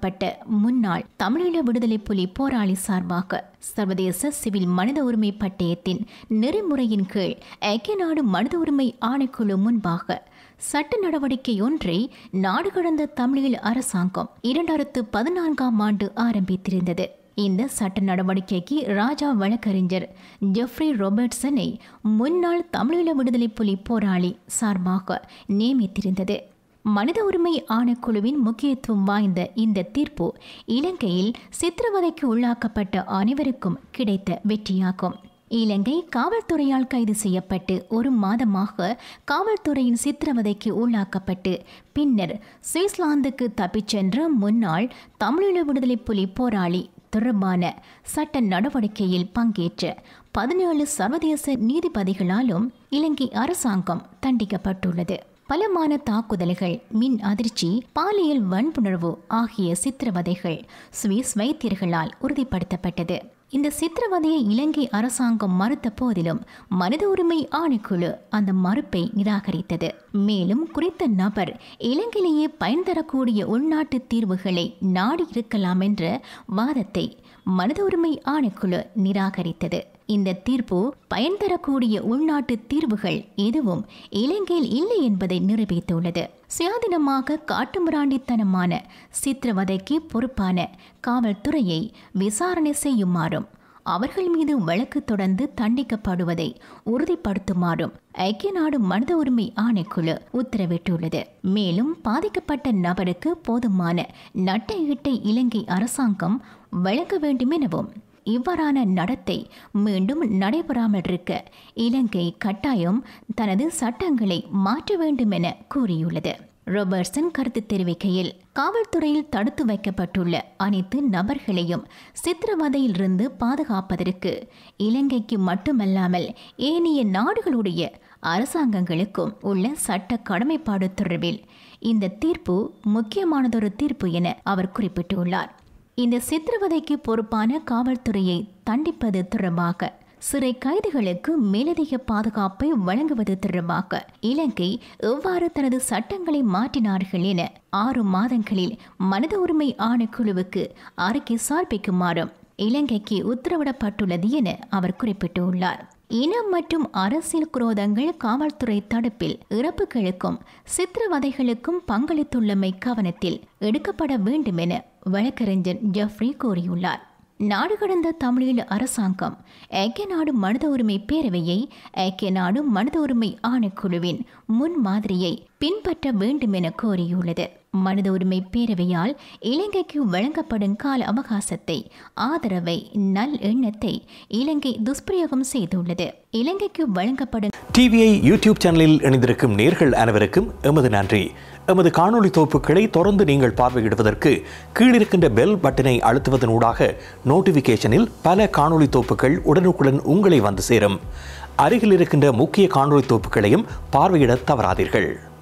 உள்ளாக்கப்பட்ட முன்னாள் தமிழீழ விடுதலை புலி போராளி சார்பாக சர்வதேச சிவில் மனித உரிமை பட்டயத்தின் நெறிமுறையின் கீழ் ஐக்கிய நாடு மனித உரிமை ஆணைக்குழு முன்பாக சட்ட நடவடிக்கை ஒன்றை நாடு கடந்த தமிழீழ அரசாங்கம் இரண்டாயிரத்து பதினான்காம் ஆண்டு ஆரம்பித்திருந்தது இந்த சட்ட நடவடிக்கைக்கு ராஜா வழக்கறிஞர் ஜெஃப்ரி ரொபர்ட்சனை முன்னாள் தமிழீழ விடுதலை புலி போராளி சார்பாக நியமித்திருந்தது மனித உரிமை ஆணைக்குழுவின் முக்கியத்துவம் வாய்ந்த இந்த தீர்ப்பு இலங்கையில் சித்திரவதைக்கு உள்ளாக்கப்பட்ட அனைவருக்கும் கிடைத்த வெற்றியாகும் இலங்கை காவல்துறையால் கைது செய்யப்பட்டு ஒரு மாதமாக காவல்துறையின் சித்திரவதைக்கு உள்ளாக்கப்பட்டு பின்னர் சுவிட்சர்லாந்துக்கு தப்பிச் சென்ற முன்னாள் தமிழீழ விடுதலை புலி போராளி தொடர்பான சட்ட நடவடிக்கையில் பங்கேற்ற பதினேழு சர்வதேச நீதிபதிகளாலும் இலங்கை அரசாங்கம் தண்டிக்கப்பட்டுள்ளது பலமான தாக்குதல்கள் மின் அதிர்ச்சி பாலியல் வன்புணர்வு ஆகிய சித்திரவதைகள் சுவிஸ் வைத்தியர்களால் உறுதிப்படுத்தப்பட்டது இந்த சித்திரவதையை இலங்கை அரசாங்கம் மறுத்த போதிலும் மனித உரிமை ஆணைக்குழு அந்த மறுப்பை நிராகரித்தது மேலும் குறித்த நபர் இலங்கையிலேயே பயன் தரக்கூடிய உள்நாட்டு தீர்வுகளை நாடி இருக்கலாம் என்ற வாதத்தை மனித உரிமை ஆணைக்குழு நிராகரித்தது இந்த தீர்ப்பு பயன் தரக்கூடிய உள்நாட்டு தீர்வுகள் எதுவும் இலங்கையில் இல்லை என்பதை நிரூபித்துள்ளது சுயாதீனமாக காட்டுமிராண்டித்தனமான சித்திரவதைக்கு பொறுப்பான காவல்துறையை விசாரணை செய்யுமாறும் அவர்கள் மீது வழக்கு தொடர்ந்து தண்டிக்கப்படுவதை உறுதிப்படுத்துமாறும் ஐக்கிய நாடு மனித உரிமை ஆணைக்குழு உத்தரவிட்டுள்ளது மேலும் பாதிக்கப்பட்ட நபருக்கு போதுமான நட்ட ஈட்டை இலங்கை அரசாங்கம் வழங்க வேண்டும் எனவும் இவ்வாறான நடத்தை மீண்டும் நடைபெறாமல் இருக்க இலங்கை கட்டாயம் தனது சட்டங்களை மாற்ற வேண்டும் என கூறியுள்ளது ரோபர்ட்சன் கருத்து தெரிவிக்கையில் காவல்துறையில் தடுத்து வைக்கப்பட்டுள்ள அனைத்து நபர்களையும் சித்திரவதையிலிருந்து பாதுகாப்பதற்கு இலங்கைக்கு மட்டுமல்லாமல் ஏனைய நாடுகளுடைய அரசாங்கங்களுக்கும் உள்ள சட்ட கடமைப்பாடு தொடர்பில் இந்த தீர்ப்பு முக்கியமானதொரு தீர்ப்பு என அவர் குறிப்பிட்டுள்ளார் இந்த சித்திரவதைக்கு பொறுப்பான காவல்துறையை தண்டிப்பது தொடர்பாக சிறை கைதிகளுக்கு மேலதிக பாதுகாப்பை வழங்குவது தொடர்பாக இலங்கை எவ்வாறு தனது சட்டங்களை மாற்றினார்கள் என ஆறு மாதங்களில் மனித உரிமை ஆணைக்குழுவுக்கு அறிக்கை சமர்ப்பிக்குமாறும் இலங்கைக்கு உத்தரவிடப்பட்டுள்ளது என அவர் குறிப்பிட்டுள்ளார் இனம் மற்றும் அரசியல் குரோதங்கள் காவல்துறை தடுப்பில் இறப்புகளுக்கும் சித்திரவதைகளுக்கும் பங்களித்துள்ளமை கவனத்தில் எடுக்கப்பட வேண்டும் என வழக்கறிஞர் ஜெஃப்ரி கூறியுள்ளார் நாடு கடந்த தமிழீழ அரசாங்கம் ஐக்கிய நாடு மனித உரிமை பேரவையை ஐக்கிய நாடு மனித உரிமை ஆணைக்குழுவின் முன்மாதிரியை பின்பற்ற வேண்டும் என கோரியுள்ளது மனித உரிமை பேரவையால் இலங்கைக்கு வழங்கப்படும் கால அவகாசத்தை ஆதரவை நல் எண்ணத்தை இலங்கை துஷ்பிரயோகம் செய்துள்ளது இலங்கைக்கு வழங்கப்படும் டிவிஐ யூடியூப் சேனலில் இணைந்திருக்கும் நேர்கள் அனைவருக்கும் எமது நன்றி எமது காணொளி தொகுப்புகளை தொடர்ந்து நீங்கள் பார்வையிடுவதற்கு கீழிருக்கின்ற பெல் பட்டனை அழுத்துவதனூடாக நோட்டிஃபிகேஷனில் பல காணொளி தொகுப்புகள் உடனுக்குடன் உங்களை வந்து சேரும் அருகில் இருக்கின்ற முக்கிய காணொளி தொகுப்புகளையும் பார்வையிட தவறாதீர்கள்